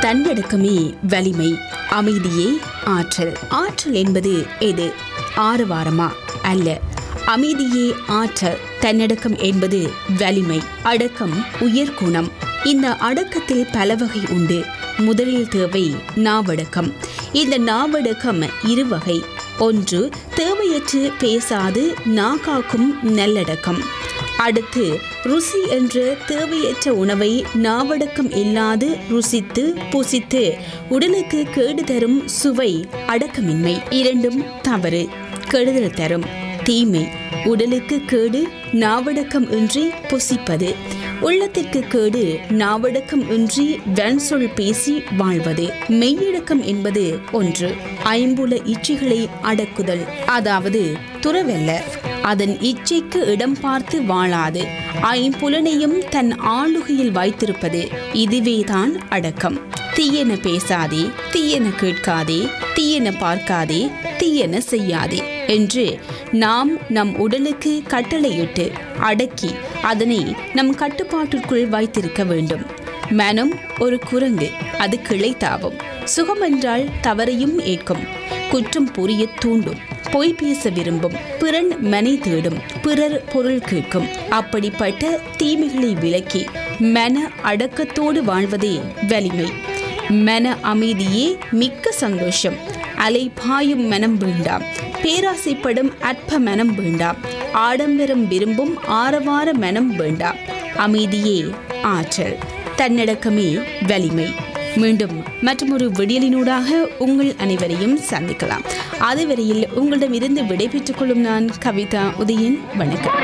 தன்னடக்கமே வலிமை அமைதியே ஆற்றல் ஆற்றல் என்பது எது ஆரவாரமா அல்ல அமைதியே ஆற்றல் தன்னடக்கம் என்பது வலிமை அடக்கம் உயர்குணம் இந்த அடக்கத்தில் பல வகை உண்டு முதலில் தேவை நாவடக்கம் இந்த நாவடக்கம் இருவகை ஒன்று தேவையற்று பேசாது நாகாக்கும் நல்லடக்கம் அடுத்து ருசி என்ற தேவையற்ற உணவை நாவடக்கம் இல்லாது ருசித்து புசித்து உடலுக்கு கேடு தரும் சுவை அடக்கமின்மை இரண்டும் தவறு கெடுதல் தரும் தீமை உடலுக்கு கேடு நாவடக்கம் இன்றி புசிப்பது உள்ளத்திற்கு கேடு நாவடக்கம் இன்றி வன்சொல் பேசி வாழ்வது மெய்யடக்கம் என்பது ஒன்று ஐம்புல இச்சைகளை அடக்குதல் அதாவது துறவல்ல அதன் இச்சைக்கு இடம் பார்த்து வாழாது ஐம்புலனையும் தன் ஆளுகையில் வைத்திருப்பது இதுவேதான் அடக்கம் தீயென பேசாதே தீயென கேட்காதே தீயென பார்க்காதே தீயென செய்யாதே என்று நாம் நம் உடலுக்கு கட்டளையிட்டு அடக்கி அதனை நம் கட்டுப்பாட்டிற்குள் வைத்திருக்க வேண்டும் மனம் ஒரு குரங்கு அது கிளை தாவும் சுகம் என்றால் தவறையும் ஏற்கும் குற்றம் புரிய தூண்டும் பொய் பேச விரும்பும் பிறன் மனை தேடும் பிறர் பொருள் கேட்கும் அப்படிப்பட்ட தீமைகளை விலக்கி மன அடக்கத்தோடு வாழ்வதே வலிமை மன அமைதியே மிக்க சந்தோஷம் அலை பாயும் மனம் வேண்டாம் பேராசைப்படும் அற்ப மனம் வேண்டாம் ஆடம்பரம் விரும்பும் ஆரவார மனம் வேண்டாம் அமைதியே ஆற்றல் தன்னடக்கமே வலிமை மீண்டும் மற்றொரு விடியலினூடாக உங்கள் அனைவரையும் சந்திக்கலாம் அதுவரையில் உங்களிடமிருந்து விடைபெற்றுக் கொள்ளும் நான் கவிதா உதயன் வணக்கம்